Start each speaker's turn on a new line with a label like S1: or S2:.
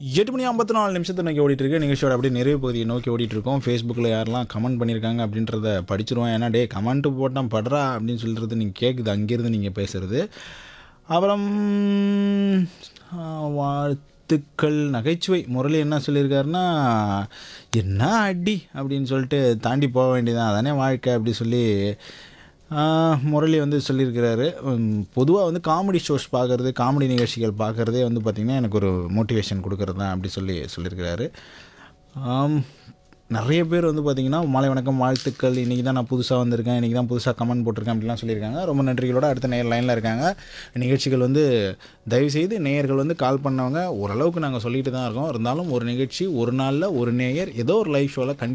S1: எட்டு மணி ஐம்பத்தி நாலு நிமிஷத்தை நோக்கி ஓடிட்டு இருக்கு நிகழ்ச்சியோட அப்படியே நிறைவு பகுதியை நோக்கி ஓடிட்டு இருக்கோம் ஃபேஸ்புக்கில் யாரெல்லாம் கமெண்ட் பண்ணியிருக்காங்க அப்படின்றத படிச்சிருவோம் ஏன்னா டே கமெண்ட் போட்டால் படுறா அப்படின்னு சொல்கிறது நீங்கள் கேட்குது அங்கேருந்து நீங்கள் பேசுகிறது அப்புறம் ஆ, வாழ்த்துக்கள் நகைச்சுவை முரளி என்ன சொல்லியிருக்காருன்னா என்ன அடி அப்படின்னு சொல்லிட்டு தாண்டி போக வேண்டியதான் அதானே வாழ்க்கை அப்படி சொல்லி ஆஹ், முரளி வந்து சொல்லியிருக்கிறாரு பொதுவாக வந்து காமெடி ஷோஸ் பார்க்குறது காமெடி நிகழ்ச்சிகள் பார்க்குறதே வந்து பார்த்திங்கன்னா எனக்கு ஒரு மோட்டிவேஷன் கொடுக்கறது தான் அப்படி சொல்லி சொல்லியிருக்கிறாரு ஆம், நிறைய பேர் வந்து பார்த்திங்கன்னா மாலை வணக்கம் வாழ்த்துக்கள் இன்றைக்கி தான் நான் புதுசாக வந்திருக்கேன் இன்றைக்கி தான் புதுசாக கமெண்ட் போட்டிருக்கேன் அப்படிலாம் சொல்லியிருக்காங்க ரொம்ப நன்றிகளோட அடுத்த நேர் லைனில் இருக்காங்க நிகழ்ச்சிகள் வந்து தயவுசெய்து நேயர்கள் வந்து கால் பண்ணவங்க ஓரளவுக்கு நாங்கள் சொல்லிட்டு தான் இருக்கோம் இருந்தாலும் ஒரு நிகழ்ச்சி ஒரு நாளில் ஒரு நேயர் ஏதோ ஒரு லைவ் ஷோவில் கண்டிப்பாக